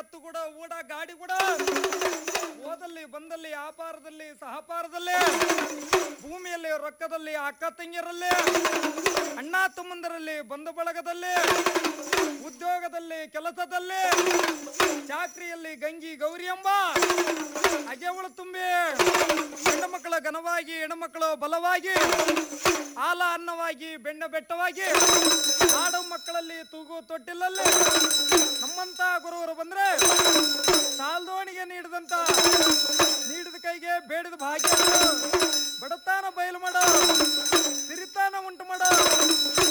ಎತ್ತು ಕೂಡ ಊಡ ಗಾಡಿ ಕೂಡ ಓದಲ್ಲಿ ಬಂದಲ್ಲಿ ವ್ಯಾಪಾರದಲ್ಲಿ ಸಹಪಾರದಲ್ಲಿ ಭೂಮಿಯಲ್ಲಿ ರೊಕ್ಕದಲ್ಲಿ ಅಕ್ಕ ತಂಗಿಯರಲ್ಲಿ ಅಣ್ಣ ತಮ್ಮಂದರಲ್ಲಿ ಬಂಧು ಬಳಗದಲ್ಲಿ ಉದ್ಯೋಗದಲ್ಲಿ ಕೆಲಸದಲ್ಲಿ ಚಾಕ್ರಿಯಲ್ಲಿ ಗಂಗಿ ಗೌರಿ ಎಂಬ ಅಗೆವಳು ತುಂಬಿ ಹೆಣ್ಣು ಮಕ್ಕಳ ಘನವಾಗಿ ಹೆಣ್ಣುಮಕ್ಕಳು ಬಲವಾಗಿ ಹಾಲ ಅನ್ನವಾಗಿ ಬೆಣ್ಣ ಬೆಟ್ಟವಾಗಿ ಆಡು ಮಕ್ಕಳಲ್ಲಿ ತೂಗು ತೊಟ್ಟಿಲಲ್ಲಿ ನಮ್ಮಂತ ಗುರುವರು ಬಂದ್ರೆ ಸಾಲ್ದೋಣಿಗೆ ನೀಡಿದಂತ ನೀಡಿದ ಕೈಗೆ ಬೇಡಿದ ಭಾಗ್ಯ ಬಡತಾನ ಬಯಲು ಮಾಡೋ ಸಿರಿತಾನ ಉಂಟು ಮಾಡೋ